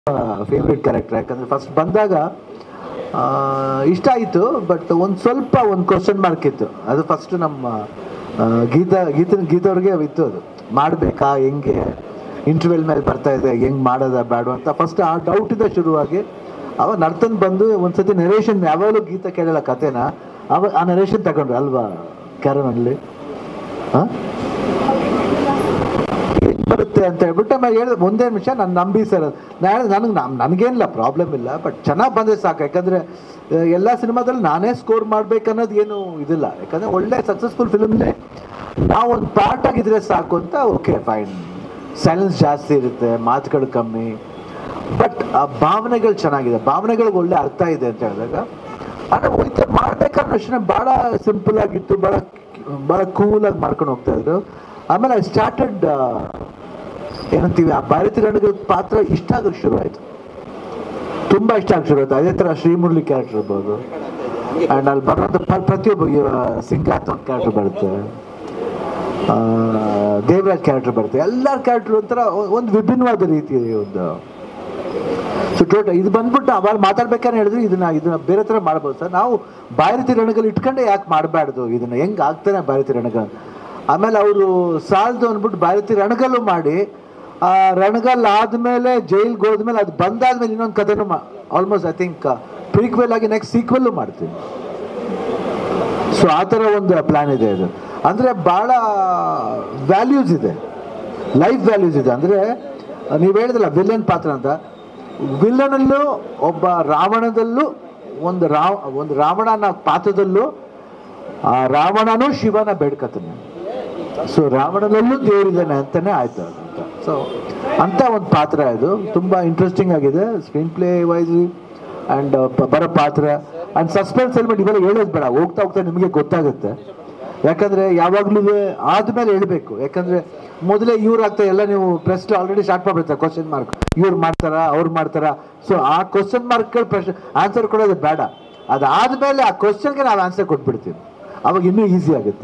favourite character ಯಾಕಂದ್ರೆ first ಬಂದಾಗ ಆ, ಇಷ್ಟ ಆಯಿತು ಬಟ್ ಒಂದು ಸ್ವಲ್ಪ ಒಂದು ಕ್ವಶನ್ ಮಾರ್ಕ್ ಇತ್ತು ಅದು ಫಸ್ಟ್ ನಮ್ಮ ಆ, ಗೀತಾ ಗೀತ ಗೀತವ್ರಿಗೆ ಇತ್ತು ಅದು ಮಾಡಬೇಕಾ ಹೆಂಗೆ ಇಂಟರ್ವ್ಯೂಲ್ ಮೇಲೆ ಬರ್ತಾ ಇದೆ ಹೆಂಗೆ ಮಾಡೋದ ಬೇಡ ಅಂತ ಫಸ್ಟ್ ಆ ಡೌಟಿಂದ ಶುರುವಾಗಿ ಅವ ನರ್ತನ್ ಬಂದು ಒಂದ್ಸತಿ ನರೇಷನ್ ಯಾವಾಗಲೂ ಗೀತ ಕೇಳಲ್ಲ ಕತೆನ ಅವ ಆ ನರೇಷನ್ ತಗೊಂಡ್ರು ಅಲ್ವಾ ಕ್ಯಾರನಲ್ಲಿ ಹಾಂ ಏನ್ ಬರುತ್ತೆ ಅಂತ ಹೇಳ್ಬಿಟ್ಟು ಆಮೇಲೆ ಹೇಳಿದೆ ಒಂದೇ ನಿಮಿಷ ನಾನು ನಂಬಿ ಸರ್ ನಾನು ಹೇಳಿದೆ ನನಗೆ ನನಗೇನಿಲ್ಲ ಪ್ರಾಬ್ಲಮ್ ಇಲ್ಲ ಬಟ್ ಚೆನ್ನಾಗಿ ಬಂದರೆ ಸಾಕು ಯಾಕಂದರೆ ಎಲ್ಲ ಸಿನಿಮಾದಲ್ಲಿ ನಾನೇ ಸ್ಕೋರ್ ಮಾಡ್ಬೇಕನ್ನೋದು ಏನು ಇದಿಲ್ಲ ಯಾಕಂದರೆ ಒಳ್ಳೆ ಸಕ್ಸಸ್ಫುಲ್ ಫಿಲ್ಮ್ನೇ ನಾವು ಒಂದು ಪಾರ್ಟ್ ಆಗಿದ್ರೆ ಸಾಕು ಅಂತ ಓಕೆ ಫೈನ್ ಸೈಲೆನ್ಸ್ ಜಾಸ್ತಿ ಇರುತ್ತೆ ಮಾತುಗಳು ಕಮ್ಮಿ ಬಟ್ ಆ ಭಾವನೆಗಳು ಚೆನ್ನಾಗಿದೆ ಭಾವನೆಗಳಿಗೆ ಒಳ್ಳೆ ಅರ್ಥ ಇದೆ ಅಂತ ಹೇಳಿದಾಗ ಆದರೆ ಹೋಯ್ತು ಮಾಡ್ಬೇಕಾದ್ರೆ ಅಷ್ಟೇ ಭಾಳ ಸಿಂಪಲ್ ಆಗಿತ್ತು ಭಾಳ ಭಾಳ ಕೂಲಾಗಿ ಮಾಡ್ಕೊಂಡು ಹೋಗ್ತಾ ಇದ್ರು ಆಮೇಲೆ ಐ ಸ್ಟಾರ್ಟೆಡ್ ಏನಂತೀವಿ ಆ ಭಾರತಿ ರಣಗಳ ಪಾತ್ರ ಇಷ್ಟ ಆಗೋಕ್ಕೆ ಶುರು ಆಯಿತು ತುಂಬ ಇಷ್ಟ ಆಗಿ ಶುರು ಆಯ್ತು ಅದೇ ಥರ ಶ್ರೀಮುರಳಿ ಕ್ಯಾರೆಕ್ಟರ್ ಇರ್ಬೋದು ಆ್ಯಂಡ್ ಅಲ್ಲಿ ಬರೋದು ಪ್ರ- ಪ್ರತಿಯೊಬ್ಬ ಸಿಂಗಾತ್ ಒಂದು ಕ್ಯಾರೆಕ್ಟರ್ ಬರುತ್ತೆ ಆ, ದೇವರಾಜ್ ಕ್ಯಾರೆಕ್ಟರ್ ಬರುತ್ತೆ ಎಲ್ಲರ ಕ್ಯಾರೆಕ್ಟರ್ ಒಂಥರ ಒಂದು ವಿಭಿನ್ನವಾದ ರೀತಿ ಒಂದು ಸೊ ಟೋಟಲ್ ಇದು ಬಂದ್ಬಿಟ್ಟು ಅವಾಗ ಮಾತಾಡ್ಬೇಕಾದ್ರೆ ಹೇಳಿದ್ರೆ ಇದನ್ನ ಇದನ್ನ ಬೇರೆ ಥರ ಮಾಡ್ಬೋದು ಸರ್ ನಾವು ಬಾಯರಿತಿ ರಣಗಲ್ ಇಟ್ಕೊಂಡೆ ಯಾಕೆ ಮಾಡಬಾರ್ದು ಇದನ್ನ ಹೆಂಗೆ ಆಗ್ತಾನೆ ಬಾಯರಿತಿ ರಣಗಲ್ ಆಮೇಲೆ ಅವರು ಸಾಲದು ಅಂದ್ಬಿಟ್ಟು ಬಾಯರಿತಿ ರಣಗಲ್ಲು ಮಾಡಿ ಆ ರಣಗಲ್ ಆದಮೇಲೆ ಜೈಲ್ಗೆ ಹೋದ್ಮೇಲೆ ಅದು ಬಂದಾದ್ಮೇಲೆ ಇನ್ನೊಂದು ಕಥೆನೂ ಆಲ್ಮೋಸ್ಟ್ ಐ ಥಿಂಕ್ ಪ್ರೀಕ್ವೆಲ್ ಆಗಿ ನೆಕ್ಸ್ಟ್ ಸೀಕ್ವೆಲ್ಲು ಮಾಡ್ತೀನಿ ಸೊ ಆ ಥರ ಒಂದು ಪ್ಲ್ಯಾನ್ ಇದೆ ಇದು ಅಂದರೆ ಭಾಳ ವ್ಯಾಲ್ಯೂಸ್ ಇದೆ ಲೈಫ್ ವ್ಯಾಲ್ಯೂಸ್ ಇದೆ ಅಂದರೆ ನೀವು ಹೇಳಿದ್ರಲ್ಲ ವಿಲನ್ ಪಾತ್ರ ಅಂತ ವಿಲನಲ್ಲೂ ಒಬ್ಬ ರಾವಣದಲ್ಲೂ ಒಂದು ರಾವ ಒಂದು ರಾವಣನ ಪಾತ್ರದಲ್ಲೂ ಆ ರಾವಣನೂ ಶಿವನ ಬೇಡ್ಕತಾನೆ ಸೊ ರಾವಣನಲ್ಲೂ ದೇವರಿದ್ದಾನೆ ಅಂತಾನೆ ಆಯ್ತು ಅದು ಅಂತ ಸೊ ಅಂತ ಒಂದು ಪಾತ್ರ ಇದು ತುಂಬ ಇಂಟ್ರೆಸ್ಟಿಂಗ್ ಆಗಿದೆ ಸ್ಕ್ರೀನ್ ಪ್ಲೇ ವೈಸ್ ಆ್ಯಂಡ್ ಬರೋ ಪಾತ್ರ ಆ್ಯಂಡ್ ಸಸ್ಪೆನ್ಸ್ ಎಲಿಮೆಂಟ್ ಇವೆಲ್ಲ ಹೇಳೋದು ಬೇಡ ಹೋಗ್ತಾ ಹೋಗ್ತಾ ನಿಮಗೆ ಗೊತ್ತಾಗುತ್ತೆ ಯಾಕಂದ್ರೆ ಯಾವಾಗಲೂ ಆದ್ಮೇಲೆ ಹೇಳ್ಬೇಕು ಯಾಕಂದ್ರೆ ಮೊದಲೇ ಇವ್ರು ಆಗ್ತಾ ಎಲ್ಲ ನೀವು ಪ್ರೆಸ್ ಆಲ್ರೆಡಿ ಸ್ಟಾರ್ಟ್ ಮಾಡ್ಬಿಡ್ತಾರೆ ಕ್ವಶನ್ ಮಾರ್ಕ್ ಇವ್ರು ಮಾಡ್ತಾರ ಅವ್ರು ಮಾಡ್ತಾರ ಸೊ ಆ ಕ್ವಶನ್ ಮಾರ್ಕ್ಗಳು ಪ್ರಶ್ನೆ ಆನ್ಸರ್ ಕೊಡೋದು ಬೇಡ ಅದಾದ್ಮೇಲೆ ಆ ಕ್ವಶನ್ಗೆ ನಾವು ಆನ್ಸರ್ ಕೊಟ್ಬಿಡ್ತೀವಿ ಅವಾಗ ಇನ್ನೂ ಈಸಿ ಆಗುತ್ತೆ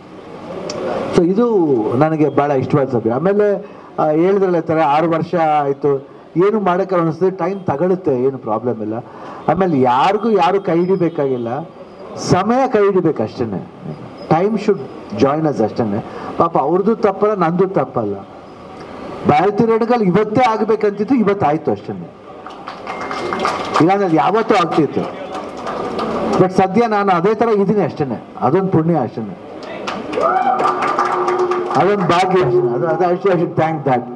ಸೊ ಇದು ನನಗೆ ಭಾಳ ಇಷ್ಟವಾದ ಸಬ್ಜೆಕ್ಟ್ ಆಮೇಲೆ ಆ, ಹೇಳಿದ್ರಲ್ಲ ಈ ಥರ ಆರು ವರ್ಷ ಆಯಿತು ಏನು ಮಾಡೋಕ್ಕೆ ಅನಿಸ್ತದೆ ಟೈಮ್ ತಗೊಳುತ್ತೆ ಏನು ಪ್ರಾಬ್ಲಮ್ ಇಲ್ಲ ಆಮೇಲೆ ಯಾರಿಗೂ ಯಾರು ಕೈ ಹಿಡಿಬೇಕಾಗಿಲ್ಲ ಸಮಯ ಕೈ ಹಿಡಿಬೇಕು ಅಷ್ಟೇ ಟೈಮ್ ಶುಡ್ ಜಾಯ್ನ್ ಅಸ್ ಅಷ್ಟೇ ಪಾಪ ಅವ್ರದ್ದು ತಪ್ಪಲ್ಲ ನಂದು ತಪ್ಪಲ್ಲ ಭಾರತೀಯ ರಣಗಲ್ ಇವತ್ತೇ ಆಗ್ಬೇಕಂತಿತ್ತು ಇವತ್ತಾಯ್ತು ಅಷ್ಟೇ ಇಲ್ಲಾಂದ್ರೆ ಅದು ಯಾವತ್ತೂ ಆಗ್ತಿತ್ತು ಬಟ್ ಸದ್ಯ ನಾನು ಅದೇ ಥರ ಇದ್ದೀನಿ ಅಷ್ಟೇ ಅದೊಂದು ಪುಣ್ಯ ಅಷ್ಟೇ ಅದೊಂದು ಭಾಗ್ಯ ಅಷ್ಟೇ ಅದು ಅದು ಐ ಶುಡ್ ಥ್ಯಾಂಕ್ ದ್ಯಾಟ್